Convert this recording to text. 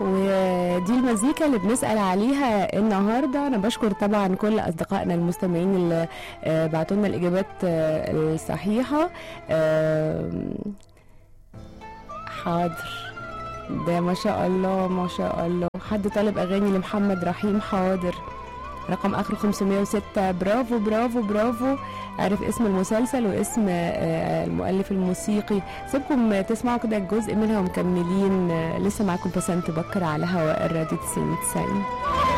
ودي المزيكا اللي بنسأل عليها النهاردة أنا بشكر طبعا كل أصدقائنا المستمعين اللي آه، بعتوا لنا الإجابات آه، الصحيحة آم، حاضر ده ما شاء الله ما شاء الله حد طالب أغاني لمحمد رحيم حاضر رقم آخره 506 برافو برافو برافو عارف اسم المسلسل واسم آه، المؤلف الموسيقي سيبكم تسمعوا كده جزء منها ومكملين آه، لسه معاكم بسنت بكر على هواء الراديو 90 90